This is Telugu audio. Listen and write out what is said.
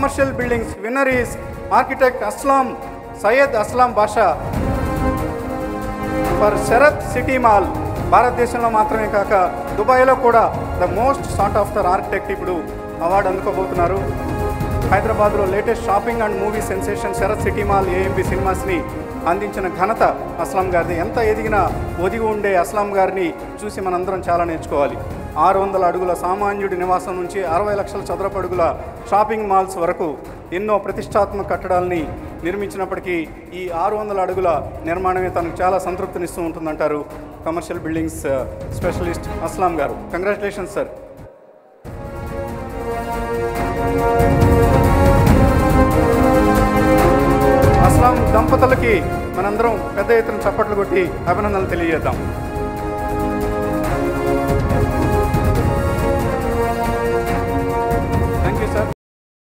commercial buildings winner is architect Aslam Syed Aslam Basha for Sarath city mall భారతదేశంలో మాత్రమే కాక దుబాయ్లో కూడా the most sort of the architect ఇప్పుడు అవార్డు అందుకోబోతున్నారు హైదరాబాద్లో latest shopping and movie sensation Sarath city mall AMB సినిమాస్ని అందించిన ఘనత అస్లాం గారిది ఎంత ఎదిగినా ఒదిగి ఉండే అస్లాం గారిని చూసి మనందరం చాలా నేర్చుకోవాలి ఆరు వందల అడుగుల సామాన్యుడి నివాసం నుంచి అరవై లక్షల చదరపు అడుగుల షాపింగ్ మాల్స్ వరకు ఎన్నో ప్రతిష్టాత్మక కట్టడాల్ని నిర్మించినప్పటికీ ఈ ఆరు వందల అడుగుల నిర్మాణమే తనకు చాలా సంతృప్తినిస్తూ ఉంటుందంటారు కమర్షియల్ బిల్డింగ్స్ స్పెషలిస్ట్ అస్లాం గారు కంగ్రాచులేషన్స్ సార్ అస్లాం దంపతులకి మనందరం పెద్ద ఎత్తున చప్పట్లు కొట్టి అభినందనలు తెలియజేద్దాం